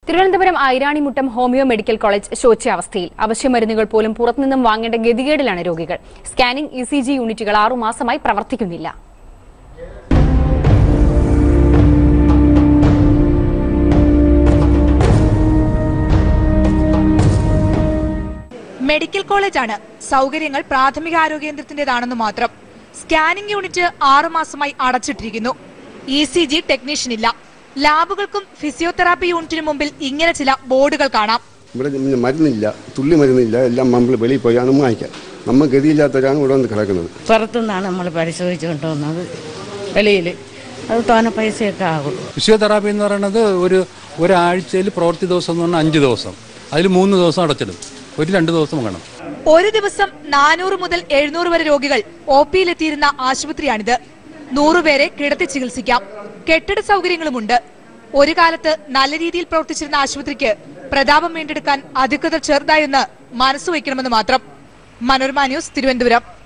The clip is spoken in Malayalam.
Thiruvananthapuram Iranimuttam homeo medical college ശോച്യാവസ്ഥയിൽ അവശ്യമരുന്നുകൾ പോലും പുറത്തുനിന്നും വാങ്ങേണ്ട ഗതികേടിലാണ് രോഗികൾ സ്കാനിംഗ് ഇ സി ജി യൂണിറ്റുകൾ ആറുമാസമായി പ്രവർത്തിക്കുന്നില്ല മെഡിക്കൽ കോളേജാണ് സൗകര്യങ്ങൾ പ്രാഥമിക ആരോഗ്യ കേന്ദ്രത്തിന്റേതാണെന്ന് മാത്രം സ്കാനിംഗ് യൂണിറ്റ് ആറുമാസമായി അടച്ചിട്ടിരിക്കുന്നു ഇ സി ജി ടെക്നീഷ്യൻ ഇല്ല ലാബുകൾക്കും ഫിസിയോതെറാപ്പി യൂണിറ്റിനു മുമ്പിൽ ഇങ്ങനെ ചില ബോർഡുകൾ കാണാം ഇവിടെ പിന്നെ മരുന്നില്ല തുള്ളി മരുന്നില്ല എല്ലാം നമ്മൾ വെളിയിൽ പോയാണ് വാങ്ങിക്കാൻ നമ്മൾ ഗതിയില്ലാത്തവരാണ് ഇവിടെ വന്ന് കിടക്കുന്നത് പുറത്തുനിന്നാണ് നമ്മൾ പരിശോധിച്ച് കൊണ്ടുവന്നത് വെളിയിൽ അത് തോനെ പൈസയൊക്കെ ആകും ഫിസിയോതെറാപ്പി എന്ന് പറയുന്നത് ഒരു ഒരാഴ്ചയിൽ പ്രവൃത്തി ദിവസം എന്ന് പറഞ്ഞാൽ അഞ്ച് ദിവസം അതിൽ മൂന്ന് ദിവസം അടച്ചിടും ഒരു രണ്ട് ദിവസം വേണം ഒരു ദിവസം നാനൂറ് മുതൽ എഴുന്നൂറ് വരെ രോഗികൾ ഒ പിയിലെത്തിയിരുന്ന ആശുപത്രിയാണിത് നൂറുപേരെ കിടത്തി ചികിത്സിക്കാം കെട്ടിട സൗകര്യങ്ങളുമുണ്ട് ഒരു കാലത്ത് നല്ല രീതിയിൽ പ്രവർത്തിച്ചിരുന്ന ആശുപത്രിക്ക് പ്രതാപം വീണ്ടെടുക്കാൻ അധികൃതർ ചെറുതായെന്ന് മനസ്സുവയ്ക്കണമെന്ന് മാത്രം മനോരമ ന്യൂസ് തിരുവനന്തപുരം